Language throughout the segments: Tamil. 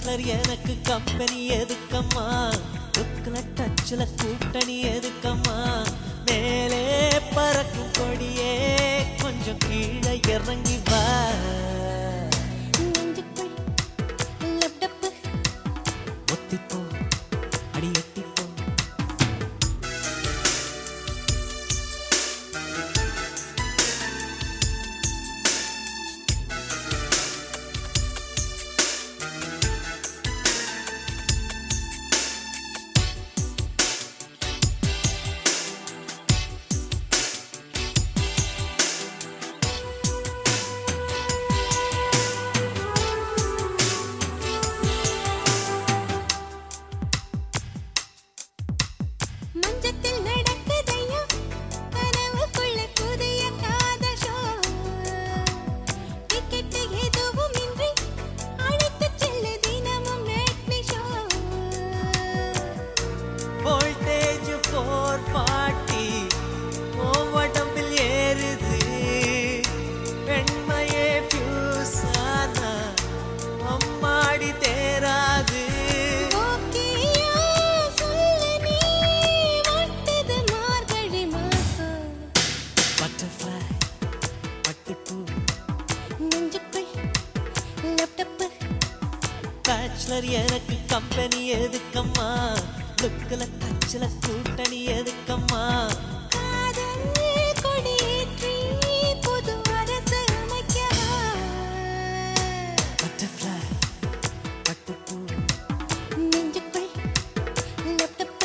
பேச்சுலர் எனக்கு கம்பெனி எதுக்கம்மா லுக்கில் டச்சில் கூட்டணி எதுக்கம்மா மேலே பறக்கும் கொடியே கொஞ்சம் கீழே இறங்கி வா நெஞ்சுக்குள் லப்டப்பு ஒத்திப்போ அடி எட்டிப்போ மஞ்சத்தில் நடக்குதையா கனவுக்குள்ள புதிய காதல் ஷோ டிக்கெட் எதுவும் இன்றி அழைத்து செல்லு தினமும் matinee show voltage four forty உடம்பில் ஏறுது பெண்மையே ஃபியூஸ் ஆனா அம்மாடி தேராது ஓகேயா சொல்லு நீ வாட்டது மார்கழி மாசம் பட்டர்ஃப்ளை பட்டுப்பூ நெஞ்சுக்குள் லப்டப்பு பேச்சுலர் எனக்கு கம்பெனி எதுக்கம்மா லுக்கில் டச்சில் கூட்டணி எதுக்கம்மா காதல் கொடியேற்றி புது அரசு அமைக்கவா பட்டர்ஃப்ளை பட்டுப்பூ நெஞ்சுக்குள் லப்டப்பு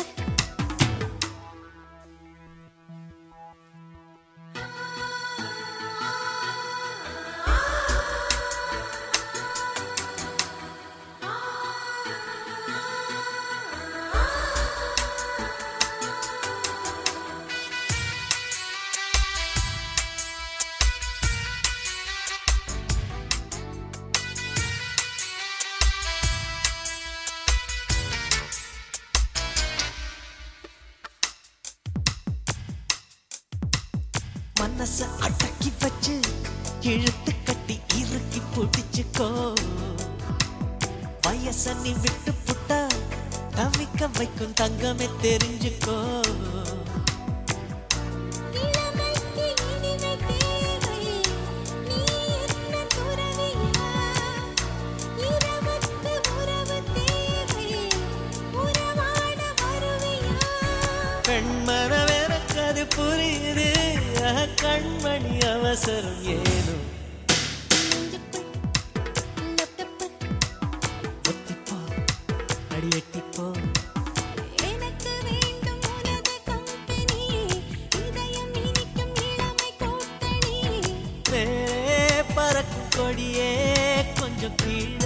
மனச அடக்கி வச்சு இழுத்து கட்டி இறுக்கி பிடிச்சுக்கோ வயச நீ விட்டு புட்டா தவிக்க வைக்கும் தங்கமே தெரிஞ்சுக்கோ இளமைக்கு இனிமை தேவை நீ என்ன துறவியா இரவுக்கு உறவு தேவை உறவாட வருவியா பெண்மனம் எனக்கு அது புரியுது அஹ், கண்மணி அவசரம் ஏனும் நெஞ்சுக்குள் லப்டப்பு ஒத்திப்போ அடி எட்டிப்போ எனக்கு வேண்டும் உனது கம்பெனி இதயம் இனிக்கும் இளமை கூட்டணி மேலே பறக்கும் கொடியே கொஞ்சம் கீழே